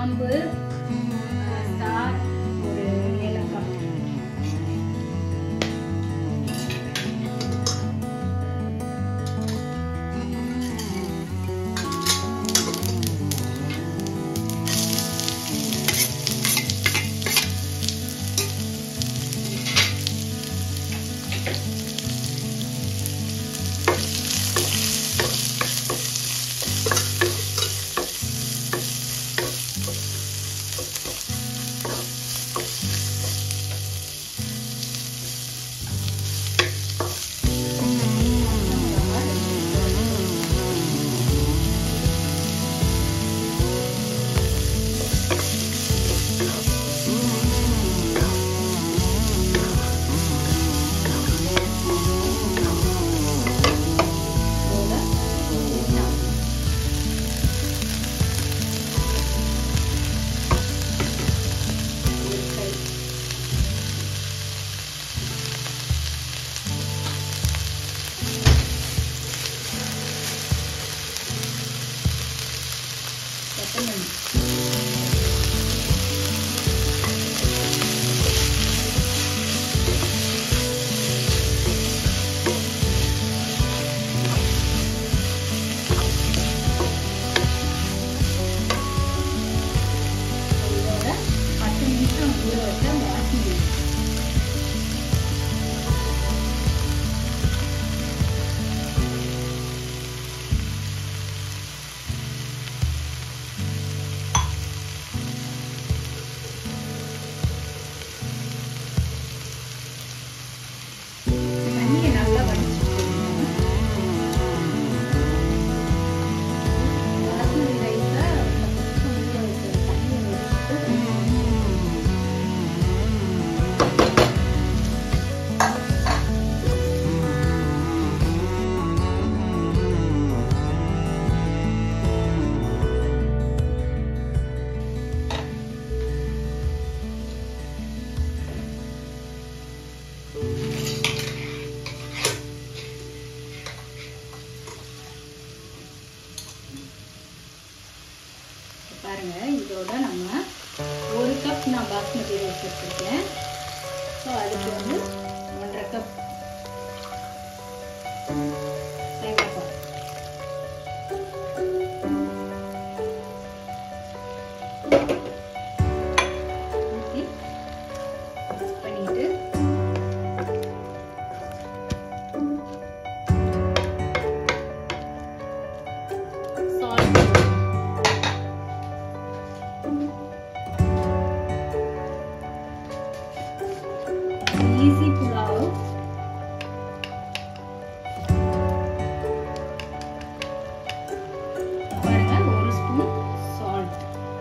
கிராம்பு ஸ்டார் ஒரு ஏலக்காய் இதோட புதினா. ஒரு கை. கொத்தமல்லி இதோட பத்து நிமிஷம் ஊற வச்ச பாஸ்மதி தண்ணியை நல்லா வடிச்சுக்கணும் பாஸ்மதி ரைஸை பத்து நிமிஷம் ஊற வச்ச தண்ணியை வடிச்சிட்டு பாருங்க இதோட நம்ம ஒரு கப் நான் பாஸ்மதி ரைஸ் எடுத்துருக்கேன் ஸோ அதுக்கு வந்து ஒன்றரை கப் தேங்காய் பால் ஊற்றி mix பண்ணிட்டு சால்ட் ஈஸி புலாவ் பாருங்க ஒரு ஸ்பூன் சால்ட்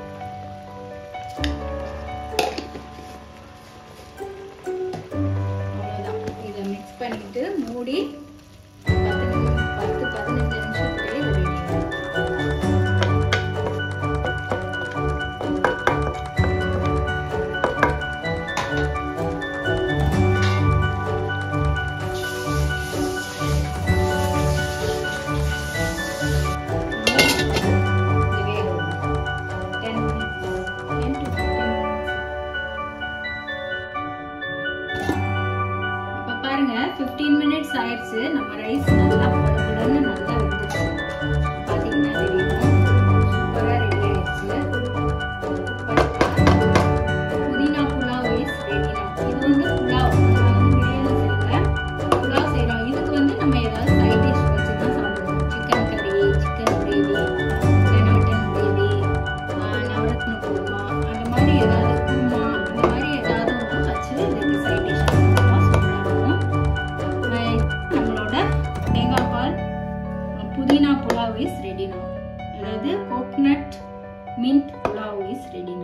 அவ்வளோதான் இதை மிக்ஸ் பண்ணிட்டு மூடி பத்து நிமி- பத்து பதினஞ்சு நிமிஷத்துலேயே இது ரெடி ஆயிடும் இப்ப பாருங்க 15 மினிட்ஸ் ஆயிடுச்சு நம்ம ரைஸ் நல்லா படபடன்னு நல்லா வெந்துச்சு பாத்தீங்கன்னா தெரியும் சூப்பரா ரெடி ஆயிடுச்சு புதினா புலாவ் இஸ் ரெடி இது வந்து புலாவ் நம்ம வந்து பிரியாணி செய்யல புலாவ் செய்றோம் இதுக்கு வந்து நம்ம ஏதாவது சைட் டிஷ் வச்சு தான் சாப்பிடுவோம் சிக்கன் கறி சிக்கன் கிரேவி இல்லைன்னா மட்டன் கிரேவி நவரத்ன குருமா அந்த மாதிரி ஏதாவது குருமா அந்த மாதிரி ஏதாவது ஒன்று வச்சு இதுக்கு சைட் டிஷ் சூப்பராக இருக்கும் நம்மளோட தேங்காய் பால் புதினா புலாவ் இஸ் ரெடி now அதாவது coconut mint pulao is ready